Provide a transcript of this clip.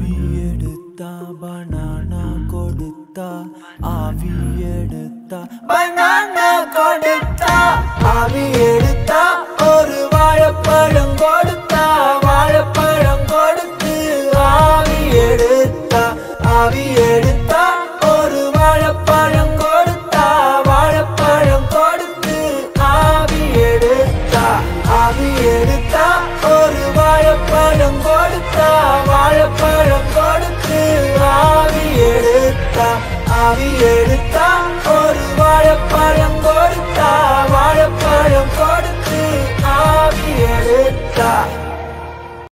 ஆவி எடுத்தா பனானா கொடுத்தா ஆவி எடுத்தா பனானா கொடுத்தா ஆவி எடுத்தா ஒரு வாழைப்பழம் கொடுத்தா வாழைப்பழம் கொடுத்து ஆவி எடுத்தா ஆவி எடுத்தா ஒரு வாழைப்பழம் கொடுத்தா வாழைப்பழம் கொடுத்து ஆவி எடுத்தா ஆவி எடுத்தா ஒரு வாழைப்பழம் கொடுத்தா வாழைப்பழம் கொடுத்து ஆவி எடுத்தா ஆவி எடுத்தா ஒரு வாழைப்பழம் கொடுத்தா வாழைப்பழம் கொடுத்து ஆவி எடுத்தா